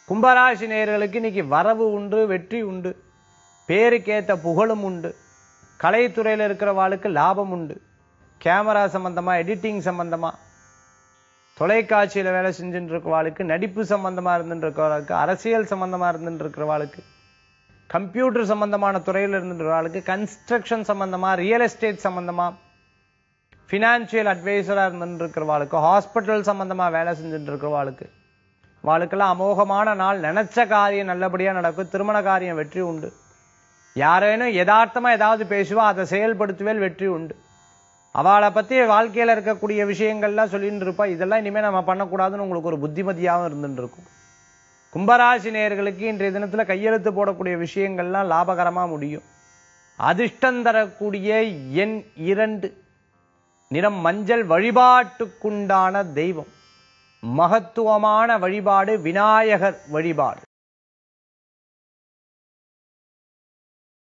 கும்பராசி நேயர்களுக்கு இன்னைக்கு வரவு உண்டு வெற்றி உண்டு பேருக்கேத்த புகழும் உண்டு கலைத்துறையில் இருக்கிறவாளுக்கு லாபம் உண்டு கேமரா சம்பந்தமா எடிட்டிங் சம்பந்தமா தொலைக்காட்சியில வேலை செஞ்சுட்டு இருக்கிறவாளுக்கு நடிப்பு சம்பந்தமா இருந்துட்டு இருக்கிறவாளுக்கு அரசியல் சம்பந்தமா இருந்துட்டு இருக்கிறவாளுக்கு கம்ப்யூட்டர் சம்பந்தமான துறையில் இருந்துட்டு இருக்கிறவாளுக்கு கன்ஸ்ட்ரக்ஷன் சம்பந்தமா ரியல் எஸ்டேட் சம்பந்தமா ஃபினான்ஷியல் அட்வைசரா இருந்துட்டு இருக்கிறவாளுக்கு ஹாஸ்பிட்டல் சம்பந்தமா வேலை செஞ்சுட்டு இருக்கிறவாளுக்கு வாளுக்கெல்லாம் அமோகமான நாள் நினைச்ச காரியம் நல்லபடியா நடக்கும் திருமண காரியம் வெற்றி உண்டு யாரேனும் யதார்த்தமா ஏதாவது பேசுவா அதை செயல்படுத்துவேல் வெற்றி உண்டு அவளை பத்தி வாழ்க்கையில இருக்கக்கூடிய விஷயங்கள்லாம் சொல்லிட்டு இருப்பா இதெல்லாம் இனிமே நம்ம பண்ணக்கூடாதுன்னு உங்களுக்கு ஒரு புத்திமதியாகவும் இருந்துட்டு இருக்கும் கும்பராசி நேயர்களுக்கு இன்றைய தினத்துல கையெழுத்து போடக்கூடிய விஷயங்கள்லாம் லாபகரமா முடியும் அதிர்ஷ்டம் தரக்கூடிய எண் இரண்டு நிறம் மஞ்சள் வழிபாட்டுக்குண்டான தெய்வம் மகத்துவமான வழிபாடு விநாயகர் வழிபாடு